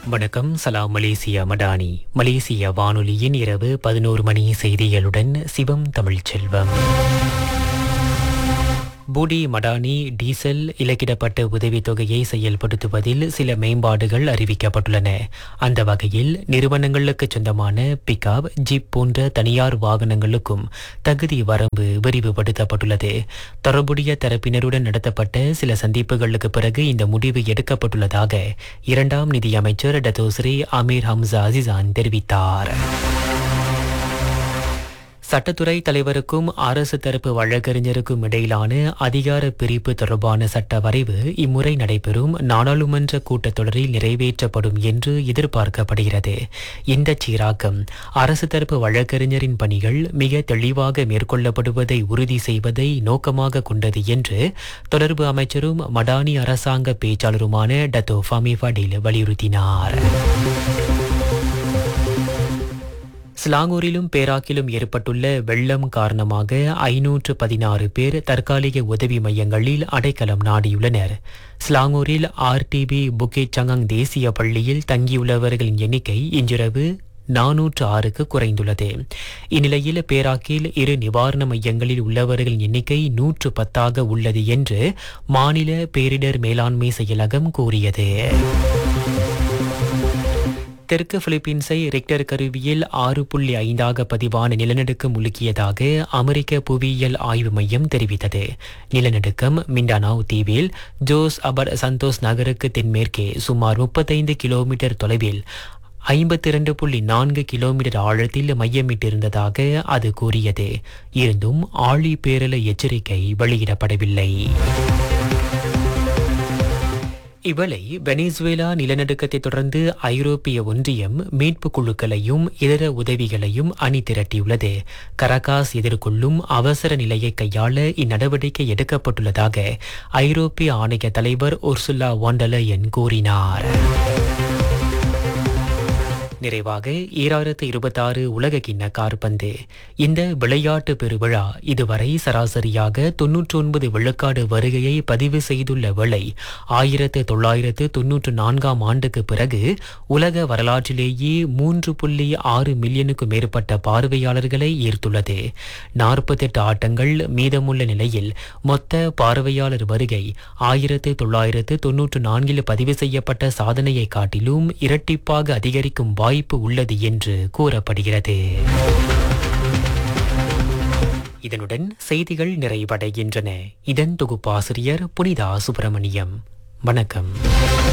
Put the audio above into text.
வணக்கம் சலாம் மலேசியா மடானி மலேசிய வானொலியின் இரவு பதினோரு மணி செய்திகளுடன் Sivam Tamilselvam Budi Madani diesel இலக்கிடப்பட்ட உதவித்தொகையை செயல்படுத்துவதில் சில மேம்பாடுகள் அறிவிக்கப்பட்டுள்ளன அந்த வகையில் நிறுவனங்களுக்கு சொந்தமான பிக்அப் ஜீப் போன்ற தனியார் வாகனங்களுக்கும் தகுதி வரம்பு விரிவுபடுத்தப்பட்டுள்ளது தொடர்புடைய தரப்பினருடன் நடத்தப்பட்ட சில சந்திப்புகளுக்கு பிறகு இந்த முடிவு எடுக்கப்பட்டுள்ளதாக இரண்டாம் நிதியமைச்சர் டத்தோஸ்ரீ அமீர் ஹம்சா அசிசான் தெரிவித்தார் சட்டத்துறை தலைவருக்கும் அரசு தரப்பு வழக்கறிஞருக்கும் இடையிலான அதிகார பிரிப்பு தொடர்பான சட்ட வரைவு இம்முறை நடைபெறும் நாடாளுமன்ற கூட்டத்தொடரில் நிறைவேற்றப்படும் என்று எதிர்பார்க்கப்படுகிறது இந்த சீராக்கம் அரசு தரப்பு வழக்கறிஞரின் பணிகள் மிக தெளிவாக மேற்கொள்ளப்படுவதை உறுதி செய்வதை நோக்கமாக கொண்டது என்று தொடர்பு அமைச்சரும் மடானி அரசாங்க பேச்சாளருமான டத்தோ ஃபமி ஃபடில் வலியுறுத்தினார் ஸ்லாங்கூரிலும் பேராக்கிலும் ஏற்பட்டுள்ள வெள்ளம் காரணமாக ஐநூற்று பதினாறு பேர் தற்காலிக உதவி மையங்களில் அடைக்கலம் நாடியுள்ளனர் ஸ்லாங்கூரில் ஆர்டிபி புக்கெட் சங்கங் தேசிய பள்ளியில் தங்கியுள்ளவர்களின் எண்ணிக்கை இன்றிரவு நானூற்று ஆறுக்கு குறைந்துள்ளது இந்நிலையில் பேராக்கில் இரு நிவாரண மையங்களில் உள்ளவர்களின் எண்ணிக்கை நூற்று பத்தாக உள்ளது என்று மாநில பேரிடர் மேலாண்மை செயலகம் கூறியது தெற்கு பிலிப்பீன்ஸை ரெக்டர் கருவியில் ஆறு புள்ளி ஐந்தாக பதிவான நிலநடுக்கம் உலுக்கியதாக அமெரிக்க புவியியல் ஆய்வு மையம் தெரிவித்தது நிலநடுக்கம் மிண்டானாவ் தீவில் ஜோஸ் அபர் சந்தோஸ் நகருக்கு தென்மேற்கே சுமார் முப்பத்தைந்து கிலோமீட்டர் தொலைவில் ஐம்பத்தி இரண்டு புள்ளி நான்கு கிலோமீட்டர் ஆழத்தில் மையமிட்டிருந்ததாக அது கூறியது இருந்தும் ஆழி பேரல எச்சரிக்கை வெளியிடப்படவில்லை இவளை வெனிசுவேலா நிலநடுக்கத்தை தொடர்ந்து ஐரோப்பிய ஒன்றியம் மீட்பு குழுக்களையும் இதர உதவிகளையும் அணி திரட்டியுள்ளது கரகாஸ் எதிர்கொள்ளும் அவசர நிலையை கையாள இந்நடவடிக்கை எடுக்கப்பட்டுள்ளதாக ஐரோப்பிய ஆணைய தலைவர் உர்சுலா வாண்டலயன் கூறினார் நிறைவாக ஈராயிரத்து இருபத்தாறு உலக கிண்ண கார்பந்து இந்த விளையாட்டு பெருவிழா இதுவரை சராசரியாக தொன்னூற்றி ஒன்பது விழுக்காடு வருகையை பதிவு செய்துள்ள வேளை ஆயிரத்து தொள்ளாயிரத்து தொன்னூற்று நான்காம் ஆண்டுக்கு பிறகு உலக வரலாற்றிலேயே மூன்று புள்ளி ஆறு மில்லியனுக்கு மேற்பட்ட பார்வையாளர்களை ஈர்த்துள்ளது நாற்பத்தெட்டு ஆட்டங்கள் மீதமுள்ள நிலையில் மொத்த பார்வையாளர் வருகை ஆயிரத்து தொள்ளாயிரத்து தொன்னூற்று நான்கில் பதிவு செய்யப்பட்ட சாதனையை காட்டிலும் இரட்டிப்பாக அதிகரிக்கும் வாய்ப்பு உள்ளது என்று கூறப்படுகிறது இதனுடன் செய்திகள் நிறைவடைகின்றன இதன் தொகுப்பாசிரியர் புனிதா சுப்பிரமணியம் வணக்கம்